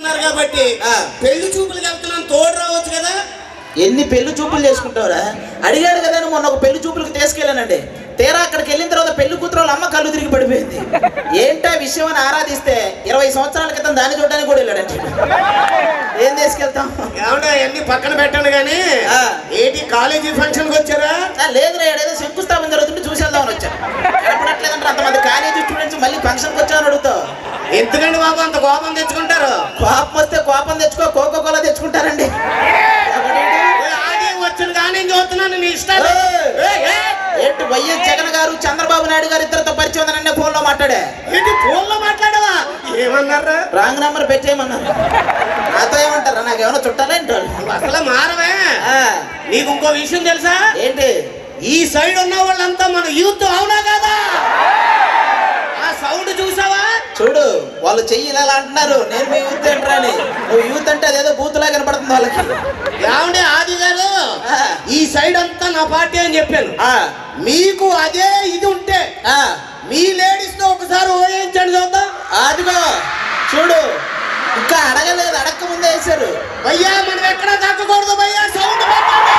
చేస్తున్నారు కాబట్టి ఆ. పెళ్లి చూపులకు వెళ్తున్నాను తోడు రావచ్చు కదా ఎన్ని పెళ్లి చూపులు చేసుకుంటావురా అడిగాడు కదా అని మొన్న ఒక పెళ్లి చూపులకు తీసుకెళ్ళానండి తీరా అక్కడికి వెళ్ళిన తర్వాత పెళ్లి కూతురు వాళ్ళ అమ్మ కళ్ళు తిరిగి పడిపోయింది ఏంటా విషయం అని ఆరాధిస్తే ఇరవై సంవత్సరాల క్రితం దాన్ని చూడడానికి కూడా వెళ్ళాడంటే ఏం తీసుకెళ్తాం ఏమంటే అవన్నీ పక్కన పెట్టండి కానీ ఆ. ఏంటి కాలేజీ ఫంక్షన్కి వచ్చారా ఆ, లేదురా ఏడేదో శంకుస్థాపన జరుగుతుంటే చూసేద్దామని వచ్చా కనపడట్లేదంటే అంతమంది కాలేజీ స్టూడెంట్స్ మళ్ళీ ఫంక్షన్కి వచ్చామని అడుగుతావు ఎందుకండి బాబు అంత కోపం తెచ్చుకుంటారు కోపం వస్తే కోపం తెచ్చుకో కోకో కోలా తెచ్చుకుంటారండి ఎవడీడు? ఏ, ఆడి వచ్చిన కానీ చూస్తున్నాను నీ ఇష్టాలు ఏయ్. ఏయ్, ఏయ్. ఏంటి వైఎస్ జగన్ గారు చంద్రబాబు నాయుడు గారు ఇద్దరితో పరిచయం ఉందనండి ఫోన్లో మాట్లాడే ఏంటి ఫోన్లో మాట్లాడవా ఏమన్నారు రాంగ్ నెంబర్ పెట్టేయమన్నారు నాతో ఏమంటారా నాకు ఏమైనా చుట్టాలా ఏంటి వాళ్ళు? అసలు మారవే ఆ, నీకు ఇంకో విషయం తెలుసా ఏంటి ఈ సైడ్ ఉన్న వాళ్ళంతా మన యూత్ అవునా కదా ఆ సౌండ్ చూసావా చూడు వాళ్ళు చెయ్యి ఇలా అంటున్నారు నేను మీ యూత్ ఏంట్రా అని నువ్వు యూత్ అంటే అదేదో బూతులా కనపడుతుంది వాళ్ళకి ఏమండి ఆది గారు ఆ. ఈ సైడ్ అంతా నా పార్టీ అని చెప్పాను ఆ, మీకు అదే ఇది ఉంటే ఆ, మీ లేడీస్ తో ఒకసారి ఓయించండి చూద్దాం అదిగో చూడు ఇంకా అడగలేదు అడక్క ముందే వేశారు భయ్యా మనం ఎక్కడ తగ్గకూడదు భయ్యా సౌండ్ పెట్టండి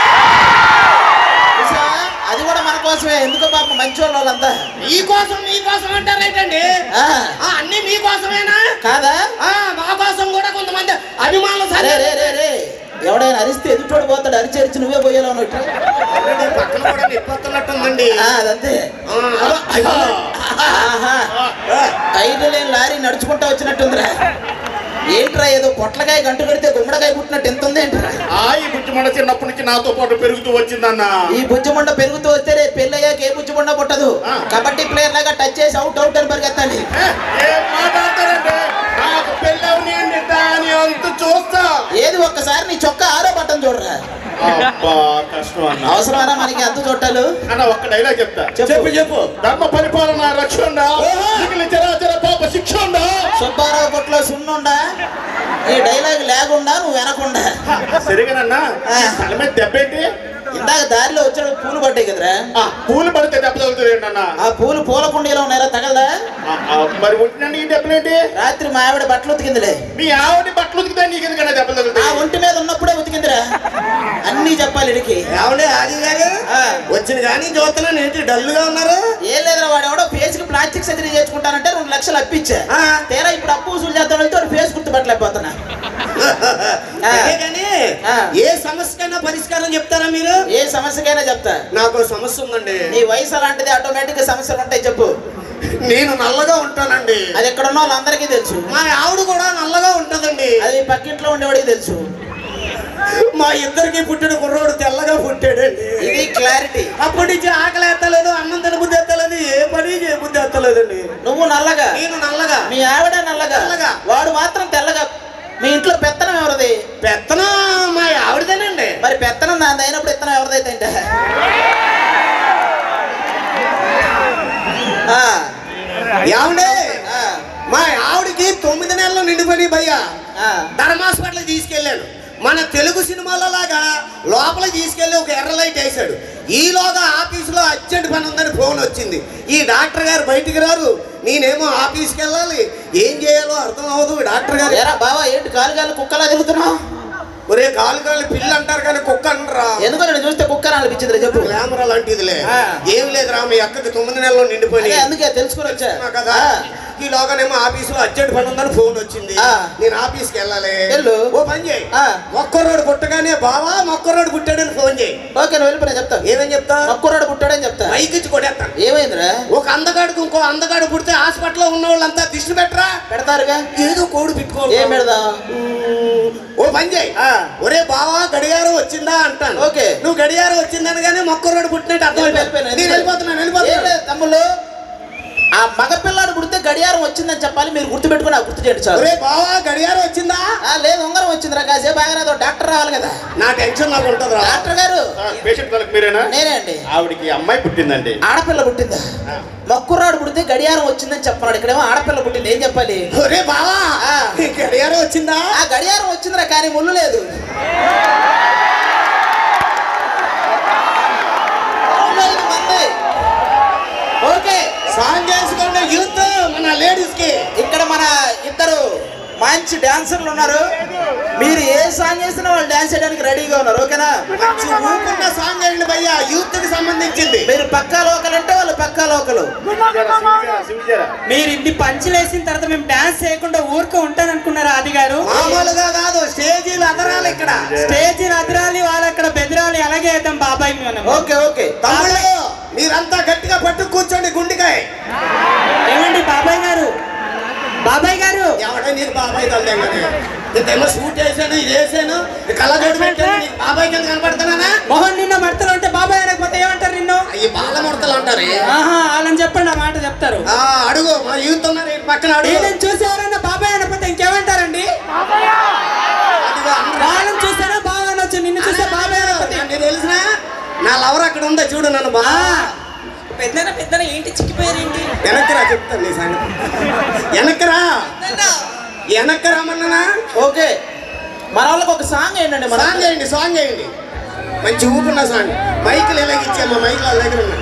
చూసావా? అది కూడా మన కోసమే ఎందుకో పాపం మంచి వాళ్ళు వాళ్ళంతా మీకోసం మీకోసం అంటారేంటండి ఆ, ఆ, అన్ని మీకోసమేనా కాదా ఆ, మా కోసం కూడా కొంతమంది అభిమానులు అరే సరే రే రే రే ఎవడైనా అరిస్తే ఎదుటోడు పోతాడు అరిచి అరిచి నువ్వే పోయేలా ఉన్నట్టు ఆల్రెడీ పక్కన కూడా నిప్పొస్తున్నట్టుందండి ఆ, అదంతే ఆ, అయ్యో. ఆహా ఆ, టైర్లు లేని లారీ నడుచుకుంటా వచ్చినట్టుందిరా ఏంట్రా ఏదో పొట్లకాయ గంటు కడితే గుమ్మడికాయ పుట్టినట్టు ఎంత ఉంది ఏంట్రా ఆ ఈ బుజ్జిమండ చిన్నప్పటి నుంచి నాతో పాటు పెరుగుతూ వచ్చిందన్న ఈ బుజ్జిమండ పెరుగుతూ వస్తే రేపు పెళ్ళయ్యాక ఏ బుజ్జిమండ పుట్టదు ఆ. కబడ్డీ ప్లేయర్ లాగా టచ్ చేసి అవుట్ అవుట్ అని పరిగెత్తాలి ఏ, ఏం మాట్లాడతారంటే నాకు పెళ్ళవని దాని అంత చూస్తా ఏది ఒక్కసారి నీ చొక్కా ఆరో బట్టం చూడరా అబ్బా కష్టం అన్న అవసరమానా మనకి అంత చుట్టాలు అన్న ఒక్క డైలాగ్ చెప్తా చెప్పు. చెప్పు చెప్పు ధర్మ పరిపాలన రక్షణ మిగిలిన చరాచర పాప శిక్ష ఉందా సుబ్బారావు కొట్లో సున్నుండా ఈ డైలాగ్ లేకుండా నువ్వు వెనకుండా సరిగానన్నా ఆ. తల మీద దెబ్బేంటి ఇందాక దారిలో వచ్చిన పూలు పడ్డాయి కదరా ఆ, పూలు పడితే దెబ్బ తగులుతుంది ఏంటన్నా ఆ పూలు పూల కుండీలో ఉన్నారా తగలదా ఆ, ఆ, మరి ఉంటున్నాను ఈ దెబ్బలేంటి రాత్రి మా ఆవిడ బట్టలు ఉతికిందిలే మీ ఆవిడ బట్టలు ఉతికితే నీకు ఎందుకన్నా దెబ్బ ఆ తగులుతాయి ఒంటి మీద ఉన్నప్పుడే ఉతికిందిరా అన్నీ చెప్పాలి ఇడికి ఏమండి ఆది గారు ఆ. వచ్చిన కానీ చూస్తున్నాను ఏంటి డల్లుగా ఉన్నారు ఏం లేదురా వాడు ఎవడో ఫేస్ కి ప్లాస్టిక్ సర్జరీ చేసుకుంటానంటే రెండు లక్షలు అప్పిచ్చా ఆ. తీరా ఇప్పుడు అప్పు వసూలు చేద్దాం వెళ్తే వాడు ఫేస్ గుర్తుపట్టలేకపోతున్నా ఆ. అదే కానీ ఆ. ఏ సమస్యకైనా పరిష్కారం చెప్తారా మీరు ఏ సమస్యకైనా చెప్తా నాకు ఓ సమస్య ఉందండి నీ వయసు అలాంటిది ఆటోమేటిక్ గా సమస్యలు ఉంటాయి చెప్పు నేను నల్లగా ఉంటానండి అది ఎక్కడ ఉన్న వాళ్ళందరికీ తెలుసు మా ఆవిడ కూడా నల్లగా ఉంటదండి అది మీ పక్కింట్లో ఉండేవాడికి తెలుసు మా ఇద్దరికి పుట్టిన కుర్రోడు తెల్లగా పుట్టాడండి ఇది క్లారిటీ అప్పటి నుంచి ఆకలి ఎత్తలేదు అన్నం తినబుద్ధి ఎత్తలేదు ఏ పని చేయబుద్ధి ఎత్తలేదండి నువ్వు నల్లగా నేను నల్లగా మీ ఆవిడ నల్లగా నల్లగా. వాడు మాత్రం తెల్లగా మీ ఇంట్లో పెత్తనం ఎవరిది పెత్తనం మా ఆవిడదేనండి మరి పెత్తనం నాది అయినప్పుడు ఇత్తనం ఎవరిదైతే అంటే ఆ, ఏమండి ఆ, మా ఆవిడకి తొమ్మిది నెలలు నిండిపోయి భయ్యా ఆ. ధర్మ హాస్పిటల్ తీసుకెళ్ళాను మన తెలుగు సినిమాల లాగా లోపల తీసుకెళ్ళి ఒక ఎర్ర లైట్ వేశాడు ఈలోగా ఆఫీసులో అర్జెంట్ పని ఉందని ఫోన్ వచ్చింది ఈ డాక్టర్ గారు బయటికి రారు నేనేమో ఆఫీస్కి వెళ్ళాలి ఏం చేయాలో అర్థం అవ్వదు డాక్టర్ గారు ఏరా బావా ఏంటి కాలు కాలు కుక్కలా తిరుగుతున్నావు ఒరే కాలు కాలు పిల్లి అంటారు కానీ కుక్క అనరా ఎందుకో నేను చూస్తే కుక్క అని అనిపించింది చెప్పు గ్లామర్ లాంటిదిలే ఆ. ఏం లేదురా మీ అక్కకి తొమ్మిది నెలలు నిండిపోయి అదే అందుకే తెలుసుకుని వచ్చా కదా ఆ. ఈ లోగానేమో ఆఫీసులో అర్జెంట్ పని ఉందని ఫోన్ వచ్చింది ఆ. నేను ఆఫీస్కి వెళ్ళాలి వెళ్ళు. ఓ పని చేయి ఆ. మొక్కరోడు పుట్టగానే బావా మొక్కరోడు పుట్టాడని ఫోన్ చేయి ఓకే నువ్వు వెళ్ళిపోయినా చెప్తా ఏమని చెప్తా మక్కురాడు పుట్టాడని చెప్తా మైక్ ఇచ్చి కొడేస్తాను ఏమైందిరా ఒక అందగాడికి ఇంకో అందగాడు పుడితే హాస్పిటల్లో ఉన్న వాళ్ళంతా దిష్టి పెట్టరా పెడతారుగా ఏదో కోడి పెట్టుకో ఏం పెడదాం ఓ పని చేయి ఆ. ఒరే బావా గడియారం వచ్చిందా అంటాను ఓకే. నువ్వు గడియారం వచ్చిందనగానే మొక్కరోడు పుట్టినట్టు అర్థం వెళ్ళిపోయినా. నేను వెళ్ళిపోతున్నాను ఏం వెళ్ళిపోతున్నాను లేదు తమ్ముళ్ళు ఆ మగపిల్లాడు పుడితే గడియారం వచ్చిందని చెప్పాలి మీరు గుర్తుపెట్టుకుని నాకు గుర్తు చేయండి చాలు ఒరే బావా గడియారం వచ్చిందా ఆ, లేదు ఉంగరం వచ్చిందిరా కాసేపు ఆగరాదు డాక్టర్ రావాలి కదా నా టెన్షన్ నాకు ఉంటుందిరా డాక్టర్ గారు పేషెంట్ వాళ్ళకి మీరేనా నేనే అండి ఆవిడకి అమ్మాయి పుట్టిందండి ఆడపిల్ల పుట్టిందా మక్కురాడు పుడితే గడియారం వచ్చిందని చెప్పన్నాడు ఇక్కడేమో ఆడపిల్ల పుట్టింది ఏం చెప్పాలి ఒరే బావా ఆ. గడియారం వచ్చిందా ఆ గడియారం వచ్చిందిరా కానీ ముళ్ళు లేదు అవును, ఇది మంది. ఓకే సాంగ్ చేసుకోండి యూత్ మన లేడీస్ కి ఇక్కడ మన ఇద్దరు మంచి డాన్సర్లు ఉన్నారు మీరు ఏ సాంగ్ చేసినా వాళ్ళు డాన్స్ చేయడానికి రెడీగా ఉన్నారు ఓకేనా మంచి ఊపున్న సాంగ్ వేయండి భయ్యా యూత్ కి సంబంధించింది మీరు పక్కా లోకల్ అంటే వాళ్ళు పక్కా లోకలు మీరు ఇన్ని పంచులు వేసిన తర్వాత మేము డాన్స్ చేయకుండా ఊరుకో ఉంటాననుకున్నారా ఆది గారు మామూలుగా కాదు స్టేజీలు అదరాలు ఇక్కడ స్టేజ్ అదరాలి వాళ్ళు అక్కడ బెదరాలి అలాగే వేద్దాం బాబాయ్ మనం ఓకే ఓకే తమ్ముళ్ళు మీరంతా గట్టిగా పట్టు కూర్చోండి గుండికాయ ఏమండి బాబాయ్ గారు బాబాయ్ గారు ఎవడే నీకు బాబాయ్ తల్లి ఇంతేమో షూట్ వేసాను ఇది వేసాను ఈ కళ్ళజోడు పెట్టాను నీకు బాబాయ్ కింద కనపడుతున్నానా మొహన్ నిన్న మడతలు ఉంటే బాబాయ్ అనకపోతే ఏమంటారు నిన్ను ఈ బాల ముడతలు అంటారు ఆహా వాళ్ళని చెప్పండి ఆ మాట చెప్తారు ఆ, అడుగు మా యూత్ ఉన్నారు ఈ పక్కన అడుగు వీళ్ళని చూసి ఎవరైనా బాబాయ్ అనకపోతే ఇంకేమంటారండి అదిగో అందరూ. వాళ్ళని చూసారా బాగా అనొచ్చు నిన్ను చూస్తే బాబాయ్ అనకపోతే నాకు తెలిసిన నా లవర్ అక్కడ ఉందా చూడు నన్ను బా పెద్దన పెద్దన ఏంటి చిక్కిపోయారు ఏంటి వెనక్కిరా చెప్తాను నీ సంగతి వెనక్కిరా వెనక్కి రమ్మన్నా ఓకే మన వాళ్ళకి ఒక సాంగ్ ఏంటండి మన సాంగ్ చేయండి సాంగ్ చేయండి మంచి ఊపున్న సాంగ్ మైకులు ఎలాగ ఇచ్చామా మైకులు వాళ్ళ దగ్గర ఉన్నాయి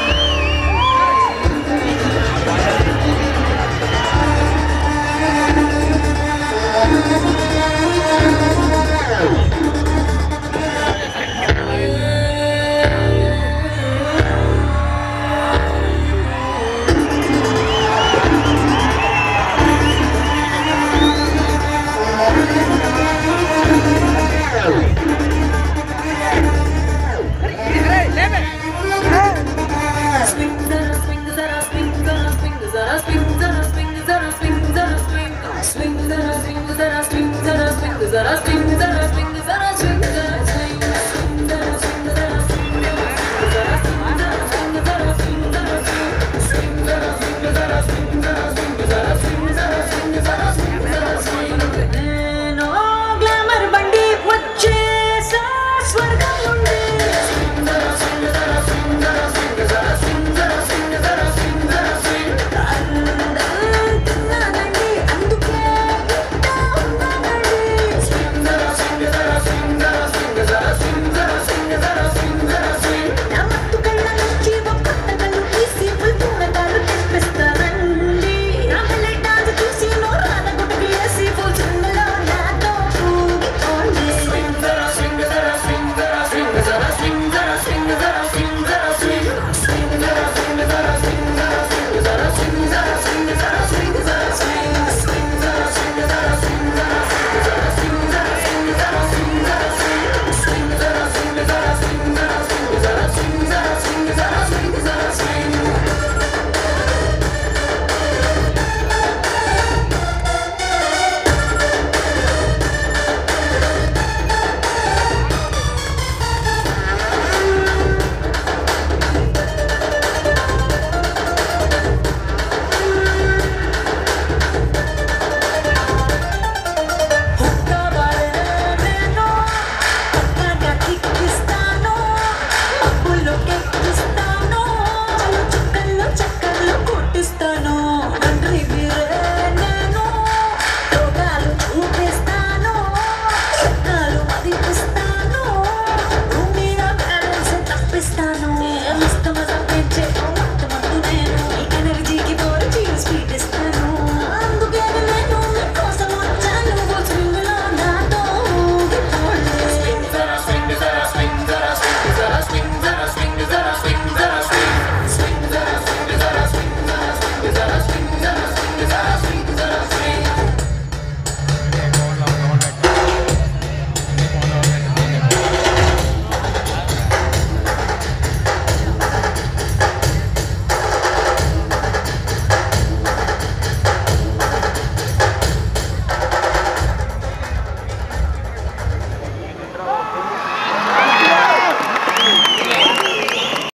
Swing, zara, swing, zara, swing, zara, swing, zara, swing, zara, swing, zara, swing, zara, swing. Swing, zara, swing, zara, swing, zara, swing, zara, swing.